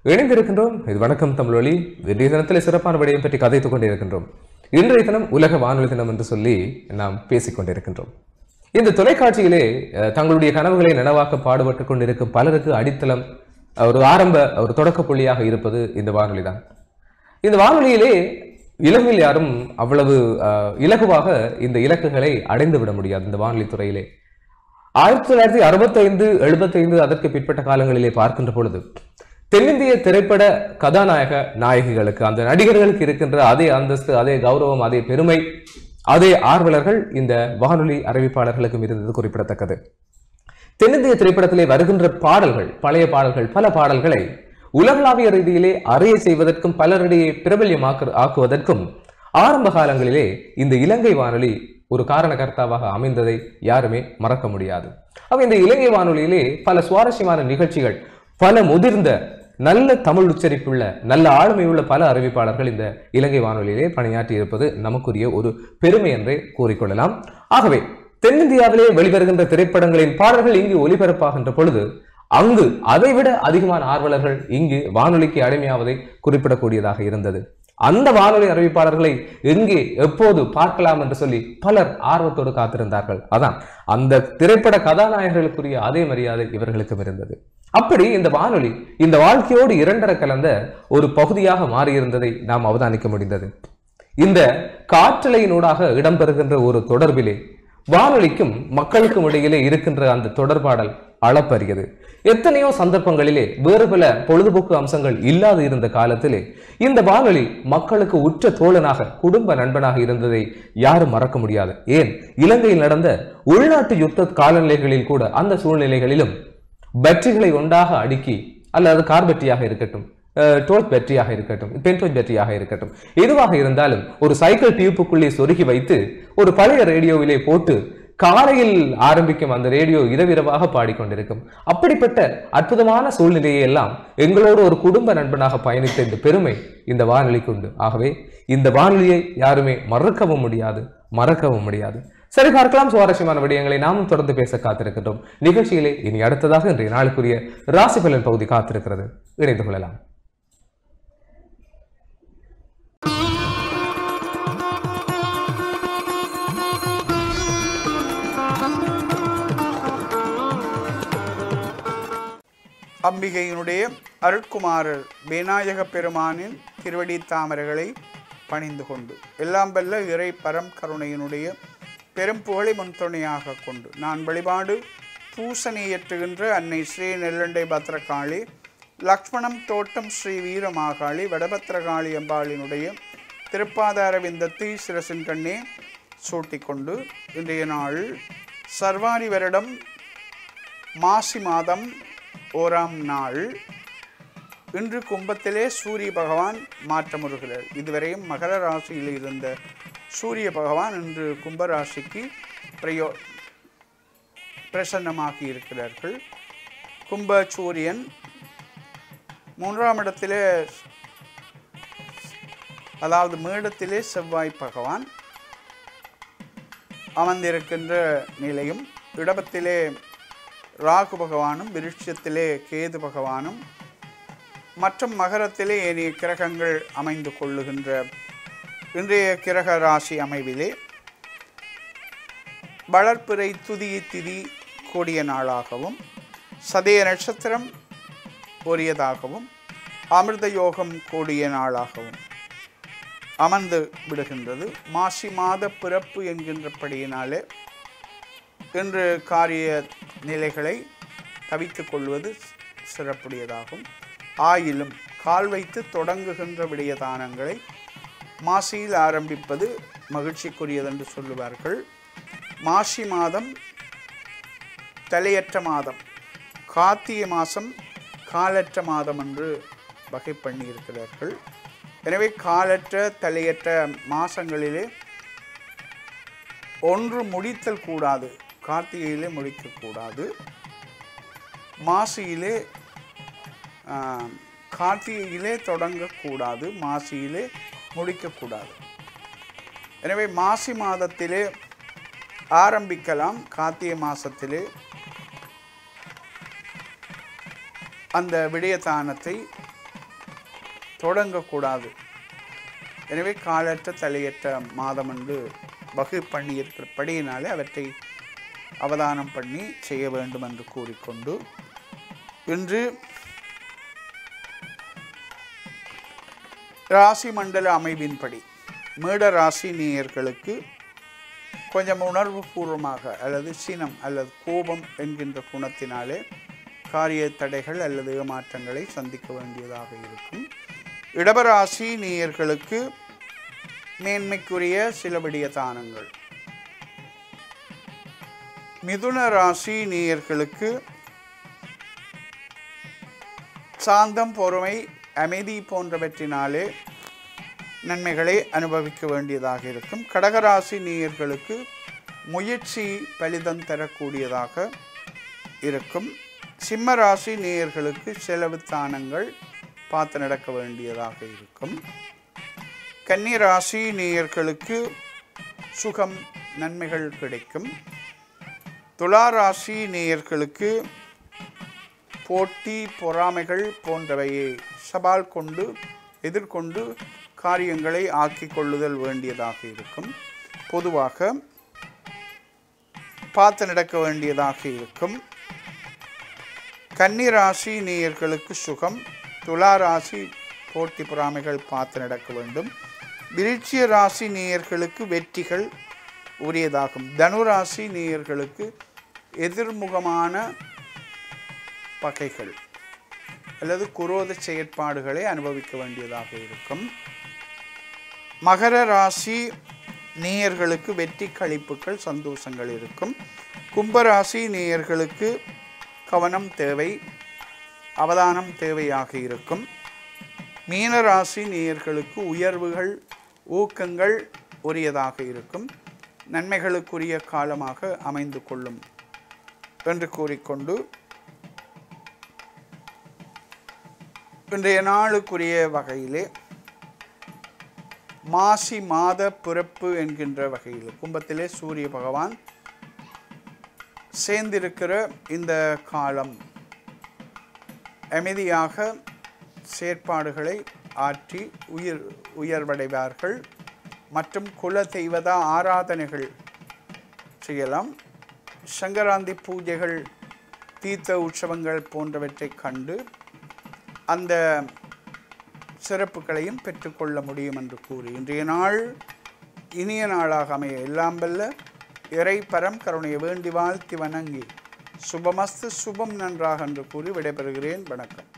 இணைந்திருக்கின்றோம் இது வணக்கம் தமிழொலி இன்றைய தினத்தில் சிறப்பான விடயம் பற்றி கதைத்துக் கொண்டிருக்கின்றோம் இன்றைய தினம் உலக வானொலி தினம் என்று சொல்லி நாம் பேசிக் கொண்டிருக்கின்றோம் இந்த தொலைக்காட்சியிலே அஹ், தங்களுடைய கனவுகளை நனவாக்க பாடுபட்டுக் கொண்டிருக்கும் பலருக்கு அடித்தளம் அஹ், ஒரு ஆரம்ப ஒரு தொடக்க புள்ளியாக இருப்பது இந்த வானொலி தான் இந்த வானொலியிலே இலங்கையில் யாரும் அவ்வளவு அஹ், இலகுவாக இந்த இலக்குகளை அடைந்து விட முடியாது இந்த வானொலி துறையிலே ஆயிரத்தி தொள்ளாயிரத்தி அறுபத்தைந்து எழுபத்தைந்து அதற்கு பிற்பட்ட காலங்களிலே பார்க்கின்ற பொழுது தென்னிந்திய திரைப்பட கதாநாயக நாயகிகளுக்கு அந்த நடிகர்களுக்கு இருக்கின்ற அதே அந்தஸ்து அதே கௌரவம் அதே பெருமை அதே ஆர்வலர்கள் இந்த வானொலி அறிவிப்பாளர்களுக்கும் இருந்தது குறிப்பிடத்தக்கது தென்னிந்திய திரைப்படத்திலே வருகின்ற பாடல்கள் பழைய பாடல்கள் பல பாடல்களை உலகளாவிய ரீதியிலே அறிய செய்வதற்கும் பலரிடையே பிரபல்யமாக்க ஆக்குவதற்கும் ஆரம்ப காலங்களிலே இந்த இலங்கை வானொலி ஒரு காரணகர்த்தாவாக அமைந்ததை யாருமே மறக்க முடியாது அப்ப இந்த இலங்கை வானொலியிலே பல சுவாரஸ்யமான நிகழ்ச்சிகள் பல முதிர்ந்த நல்ல தமிழ் உச்சரிப்புள்ள நல்ல ஆளுமையுள்ள பல அறிவிப்பாளர்கள் இந்த இலங்கை வானொலியிலே பணியாற்றி இருப்பது நமக்குரிய ஒரு பெருமை என்றே கூறிக்கொள்ளலாம் ஆகவே தென்னிந்தியாவிலே வெளிவருகின்ற திரைப்படங்களின் பாடல்கள் இங்கு ஒலிபரப்பாகின்ற பொழுது அங்கு அதைவிட அதிகமான ஆர்வலர்கள் இங்கு வானொலிக்கு அடிமையாவதை குறிப்பிடக்கூடியதாக இருந்தது அந்த வானொலி அறிவிப்பாளர்களை எங்கே எப்போது பார்க்கலாம் என்று சொல்லி பலர் ஆர்வத்தோடு காத்திருந்தார்கள் அதான் அந்த திரைப்பட கதாநாயகர்களுக்குரிய அதே மரியாதை இவர்களுக்கும் இருந்தது அப்படி இந்த வானொலி இந்த வாழ்க்கையோடு இரண்டர கலந்த ஒரு பகுதியாக மாறியிருந்ததை நாம் அவதானிக்க முடிந்தது இந்த காற்றலையினூடாக இடம்பெறுகின்ற ஒரு தொடர்பிலே வானொலிக்கும் மக்களுக்கும் இடையிலே இருக்கின்ற அந்த தொடர்பாடல் அளப்பரியது எத்தனையோ சந்தர்ப்பங்களிலே வேறு பல பொழுதுபோக்கு அம்சங்கள் இல்லாது இருந்த காலத்திலே இந்த வானொலி மக்களுக்கு உற்ற தோழனாக குடும்ப நண்பனாக இருந்ததை யாரும் மறக்க முடியாது ஏன் இலங்கையில் நடந்த உள்நாட்டு யுத்த காலநிலைகளில் கூட அந்த சூழ்நிலைகளிலும் பேட்டரிகளை ஒன்றாக அடுக்கி அல்லது கார் பேட்டரியாக இருக்கட்டும் டோர்ச் பேட்டரியாக இருக்கட்டும் பென்டோச் பேட்டரியாக இருக்கட்டும் எதுவாக இருந்தாலும் ஒரு சைக்கிள் டியூப்புக்குள்ளே சொருகி வைத்து ஒரு பழைய ரேடியோவிலே போட்டு காலையில் ஆரம்பிக்கும் அந்த ரேடியோ இரவிரவாக பாடிக்கொண்டிருக்கும் அப்படிப்பட்ட அற்புதமான சூழ்நிலையை எல்லாம் எங்களோடு ஒரு குடும்ப நண்பனாக பயணித்த இந்த பெருமை இந்த வானொலிக்கு உண்டு ஆகவே இந்த வானொலியை யாருமே மறக்கவும் முடியாது மறக்கவும் முடியாது சரி பார்க்கலாம் சுவாரஸ்யமான விடயங்களை நாமும் தொடர்ந்து பேச காத்திருக்கின்றோம் நிகழ்ச்சியிலே இனி அடுத்ததாக இன்றைய நாளுக்குரிய ராசி பலன் பகுதி காத்திருக்கிறது இணைந்து கொள்ளலாம் அம்பிகையினுடைய அருட்குமாரர் விநாயக பெருமானின் திருவடி தாமரைகளை பணிந்து கொண்டு எல்லாம் வல்ல இறை பரம் கருணையினுடைய பெரும் புகழை முன்துணையாக கொண்டு நான் வழிபாடு பூசணியேற்றுகின்ற அன்னை ஸ்ரீ நெல்லண்டை பத்ரகாளி லக்ஷ்மணம் தோட்டம் ஸ்ரீ வீரமாகாளி வடபத்ரகாளி அம்பாளினுடைய திருப்பாதார விந்தத்தை சிரசின் கண்ணே சூட்டிக்கொண்டு இன்றைய நாள் சர்வாரி வருடம் மாசி மாதம் ஓராம் நாள் இன்று கும்பத்திலே சூரிய பகவான் மாற்றமுறுகிறார் இதுவரையும் மகர ராசியில் இருந்த சூரிய பகவான் இன்று கும்பராசிக்கு பிரயோ பிரசன்னமாகி இருக்கிறார்கள் கும்ப சூரியன் மூன்றாம் இடத்திலே அதாவது மேடத்திலே செவ்வாய் பகவான் அமர்ந்திருக்கின்ற நிலையும் இடபத்திலே ராகு பகவானும் விருட்சத்திலே கேது பகவானும் மற்றும் மகரத்திலே ஏனைய கிரகங்கள் அமைந்து கொள்ளுகின்ற இன்றைய கிரக ராசி அமைவிலே வளர்ப்பிறை துதி திதி கூடிய நாளாகவும் சதய நட்சத்திரம் கூடியதாகவும் அமிர்த யோகம் கூடிய நாளாகவும் அமர்ந்து விடுகின்றது மாசி மாத பிறப்பு என்கின்றபடியினாலே இன்று காரிய நிலைகளை தவித்துக் கொள்வது சிறப்புடையதாகும் ஆயிலும் கால் வைத்து தொடங்குகின்ற விடயதானங்களை மாசியில் ஆரம்பிப்பது மகிழ்ச்சிக்குரியதென்று சொல்லுவார்கள் மாசி மாதம் தலையற்ற மாதம் கார்த்திகை மாதம் காலற்ற மாதம் என்று வகை பண்ணியிருக்கிறார்கள் எனவே காலற்ற தலையற்ற மாதங்களிலே ஒன்று முடித்தல் கூடாது கார்த்திகையிலே முடிக்கக்கூடாது மாசியிலே ஆஹ், கார்த்திகையிலே தொடங்கக்கூடாது மாசியிலே முடிக்கக்கூடாது எனவே மாசி மாதத்திலே ஆரம்பிக்கலாம் கார்த்திகை மாதத்திலே அந்த விடயதானத்தை தொடங்கக்கூடாது எனவே காலற்ற தலையற்ற மாதம் என்று வகு பண்ணி இருக்கிறபடியினாலே அவற்றை அவதானம் பண்ணி செய்ய வேண்டும் என்று கூறிக்கொண்டு இன்று ராசி மண்டல அமைவின்படி மேட ராசி நேயர்களுக்கு கொஞ்சம் உணர்வு பூர்வமாக அல்லது சினம் அல்லது கோபம் என்கின்ற குணத்தினாலே காரிய தடைகள் அல்லது ஏமாற்றங்களை சந்திக்க வேண்டியதாக இருக்கும் இடபராசி நேயர்களுக்கு மேன்மைக்குரிய சில விடிய தானங்கள் மிதுன ராசி நேயர்களுக்கு சாந்தம் பொறுமை அமைதி போன்றவற்றினாலே நன்மைகளை அனுபவிக்க வேண்டியதாக இருக்கும் கடகராசி நேயர்களுக்கு முயற்சி பலிதம் தரக்கூடியதாக இருக்கும் சிம்ம ராசி நேயர்களுக்கு செலவு தானங்கள் பார்த்து நடக்க வேண்டியதாக இருக்கும் கன்னி ராசி நேயர்களுக்கு சுகம் நன்மைகள் கிடைக்கும் துலா ராசி நேயர்களுக்கு போட்டி பொறாமைகள் போன்றவையை சவால் கொண்டு எதிர்கொண்டு காரியங்களை ஆக்கிக் கொள்ளுதல் வேண்டியதாக இருக்கும் பொதுவாக பார்த்து நடக்க வேண்டியதாக இருக்கும் கன்னி ராசி நேயர்களுக்கு சுகம் துலா ராசி போட்டி பொறாமைகள் பார்த்து நடக்க வேண்டும் விருட்சிய ராசி நேயர்களுக்கு வெற்றிகள் உரியதாகும் தனுராசி நேயர்களுக்கு எதிர்முகமான பகைகள் அல்லது குரோத செயற்பாடுகளை அனுபவிக்க வேண்டியதாக இருக்கும் மகர ராசி நேயர்களுக்கு வெற்றி கழிப்புகள் சந்தோஷங்கள் இருக்கும் கும்பராசி நேயர்களுக்கு கவனம் தேவை அவதானம் தேவையாக இருக்கும் மீனராசி நேயர்களுக்கு உயர்வுகள் ஊக்கங்கள் உரியதாக இருக்கும் நன்மைகளுக்குரிய காலமாக அமைந்து கொள்ளும் என்று கூறிக்கொண்டு இன்றைய நாளுக்குரிய வகையிலே மாசி மாத பிறப்பு என்கின்ற வகையில் கும்பத்திலே சூரிய பகவான் சேர்ந்திருக்கிற இந்த காலம் அமைதியாக செயற்பாடுகளை ஆற்றி உயிர் உயர்வடைவார்கள் மற்றும் குல தெய்வத ஆராதனைகள் செய்யலாம் சங்கராந்தி பூஜைகள் தீர்த்த உற்சவங்கள் போன்றவற்றை கண்டு அந்த சிறப்புகளையும் பெற்றுக்கொள்ள முடியும் என்று கூறி இன்றைய நாள் இனிய நாளாக அமைய எல்லாம் வல்ல இறை பரம் கருணையை வேண்டி வாழ்த்தி வணங்கி சுபமஸ்து சுபம் நன்றாக என்று கூறி விடைபெறுகிறேன் வணக்கம்